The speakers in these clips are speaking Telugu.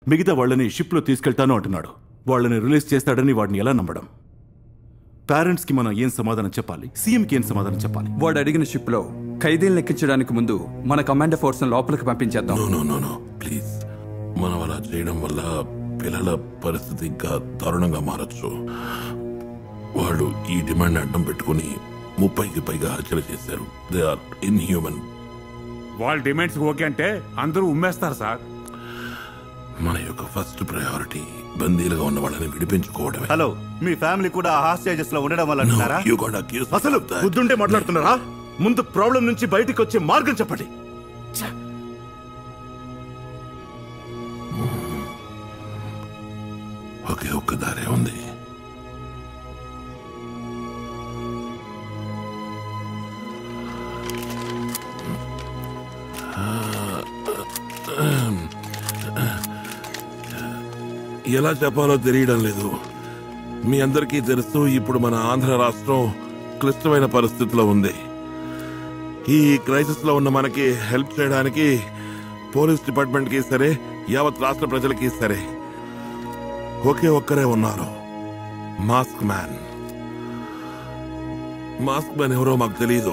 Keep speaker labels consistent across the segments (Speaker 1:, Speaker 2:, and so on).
Speaker 1: మిగతా వాళ్ళని షిప్లో తీసుకెళ్తాను అంటున్నాడు వాళ్ళని రిలీజ్ చేస్తాడని వాడిని ఎలా నమ్మడం పేరెంట్స్కి మనం ఏం సమాధానం చెప్పాలి సీఎంకి ఏం సమాధానం చెప్పాలి
Speaker 2: వాడు అడిగిన షిప్ లో ఖైదీలను ఎక్కించడానికి ముందు మన కమాండర్ ఫోర్స్ లోపలికి పంపించేద్దాం
Speaker 3: నో నో నో ప్లీజ్ మనం అలా చేయడం వల్ల పిల్లల పరిస్థితి ఇంకా దారుణంగా మారచ్చు వాళ్ళు ఈ డిమాండ్ అడ్డం పెట్టుకుని ముప్పైకి పైగా హత్యలు చేశారు దే ఆర్ ఇన్హ్యూమన్
Speaker 4: వాళ్ళ డిమాండ్స్ ఓకే అంటే అందరూ ఉమ్మేస్తారు సార్
Speaker 3: మన యొక్క ఫస్ట్ ప్రయారిటీ బందీలుగా ఉన్న వాళ్ళని విడిపించుకోవడమే
Speaker 5: హలో మీ ఫ్యామిలీ కూడా హాస్టేజెస్ లో ఉండడం వల్ల అంటున్నారా
Speaker 3: you got accused
Speaker 1: అసలు
Speaker 3: of that.
Speaker 1: బుద్ధుంటే మాట్లాడుతున్నారా ముందు ప్రాబ్లం నుంచి బయటికి వచ్చే మార్గం చెప్పండి
Speaker 3: ఒకే ఒక్క దారే ఉంది ఎలా చెప్పాలో తెలియడం లేదు మీ అందరికీ తెలుసు ఇప్పుడు మన ఆంధ్ర రాష్ట్రం క్లిష్టమైన పరిస్థితిలో ఉంది ఈ క్రైసిస్ లో ఉన్న మనకి హెల్ప్ చేయడానికి పోలీస్ డిపార్ట్మెంట్ కి సరే యావత్ రాష్ట్ర ప్రజలకి సరే ఒకే ఒక్కరే ఉన్నారు మాస్క్ మ్యాన్ మాస్క్ మ్యాన్ ఎవరో మాకు తెలియదు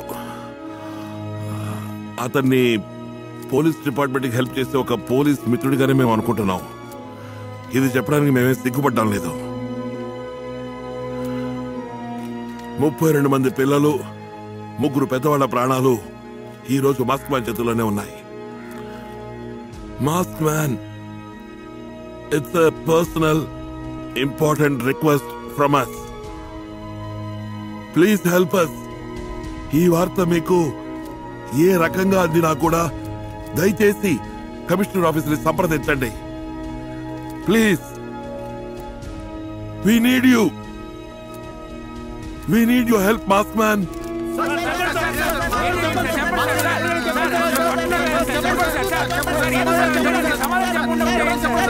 Speaker 3: అతన్ని పోలీస్ డిపార్ట్మెంట్కి హెల్ప్ చేసే ఒక పోలీస్ మిత్రుడిగానే మేము అనుకుంటున్నాం ఇది చెప్పడానికి మేమేం సిగ్గుపడ్డం లేదు ముప్పై రెండు మంది పిల్లలు ముగ్గురు పెద్దవాళ్ల ప్రాణాలు ఈ రోజు మాస్క్ మ్యాన్ చేతుల్లోనే ఉన్నాయి mask man it's a personal important request from us please help us ఈ వార్త మీకు ఏ రకంగా అందినా కూడా దయచేసి కమిషనర్ ఆఫీసుని సంప్రదించండి please we need you we need your help mask man
Speaker 6: సమాధానం చెప్పండి